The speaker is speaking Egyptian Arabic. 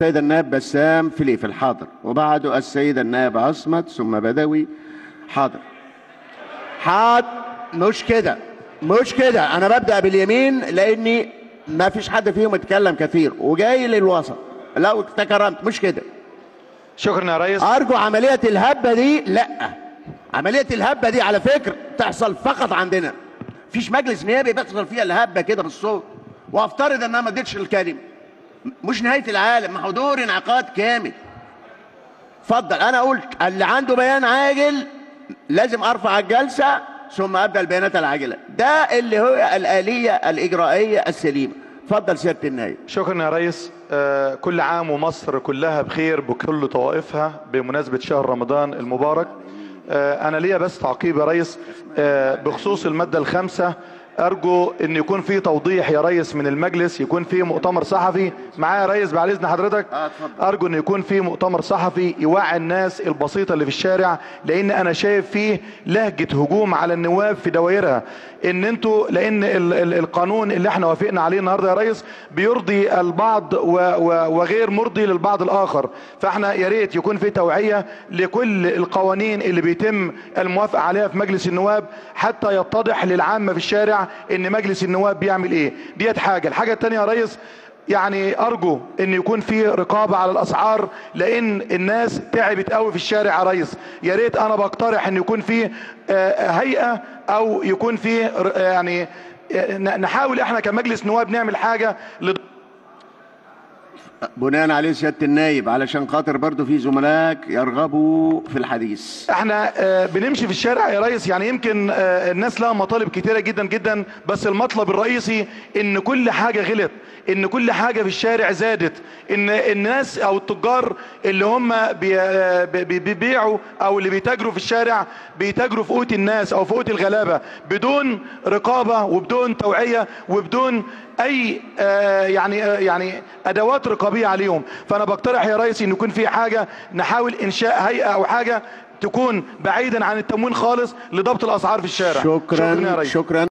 السيد النائب بسام فليف الحاضر وبعده السيد النائب عصمت ثم بدوي حاضر حاضر مش كده مش كده انا ببدا باليمين لاني ما فيش حد فيهم اتكلم كثير وجاي للوسط لو تكرمت مش كده شكرا يا ريس ارجو عمليه الهبه دي لا عمليه الهبه دي على فكره تحصل فقط عندنا فيش مجلس نيابي بيحصل فيها الهبه كده بالصوت وافترض ان انا ما اديتش الكلمه مش نهايه العالم ما حضور انعقاد كامل اتفضل انا قلت اللي عنده بيان عاجل لازم ارفع الجلسه ثم ابدا البيانات العاجله ده اللي هو الاليه الاجرائيه السليمه اتفضل سياده النائب شكرا يا ريس آه، كل عام ومصر كلها بخير بكل طوائفها بمناسبة شهر رمضان المبارك آه، أنا ليا بس تعقيب يا ريس آه، بخصوص المادة الخامسة أرجو أن يكون في توضيح يا ريس من المجلس يكون في مؤتمر صحفي معايا يا ريس بعد إذن حضرتك آه، اتفضل. أرجو أن يكون في مؤتمر صحفي يوعي الناس البسيطة اللي في الشارع لأن أنا شايف فيه لهجة هجوم على النواب في دوائرها ان انتوا لان ال ال القانون اللي احنا وافقنا عليه النهارده يا ريس بيرضي البعض و و وغير مرضي للبعض الاخر فاحنا يا ريت يكون في توعيه لكل القوانين اللي بيتم الموافقه عليها في مجلس النواب حتى يتضح للعامه في الشارع ان مجلس النواب بيعمل ايه ديت حاجه الحاجه الثانيه يا ريس يعني ارجو ان يكون في رقابه على الاسعار لان الناس تعبت قوي في الشارع يا ريس يا ريت انا بقترح ان يكون في آه، هيئه او يكون في ر- آه، يعني آه، ن- نحاول احنا كمجلس نواب نعمل حاجه لض- بناء عليه سياده النائب علشان خاطر برضو في زملائك يرغبوا في الحديث احنا آه، بنمشي في الشارع يا ريس يعني يمكن آه، الناس لها مطالب كتيرة جدا جدا بس المطلب الرئيسي ان كل حاجة غلط ان كل حاجة في الشارع زادت ان الناس او التجار اللي هم بي- آه، بي- بي- بيبيعوا او اللي بيتاجروا في الشارع بيتاجروا في قوت الناس او في قوت الغلابة بدون رقابة وبدون توعية وبدون اي آه، يعني آه، يعني ادوات رقابيه عليهم فانا بقترح يا ريس ان يكون في حاجه نحاول انشاء هيئه او حاجه تكون بعيدا عن التموين خالص لضبط الاسعار في الشارع شكرا يا ريس شكرا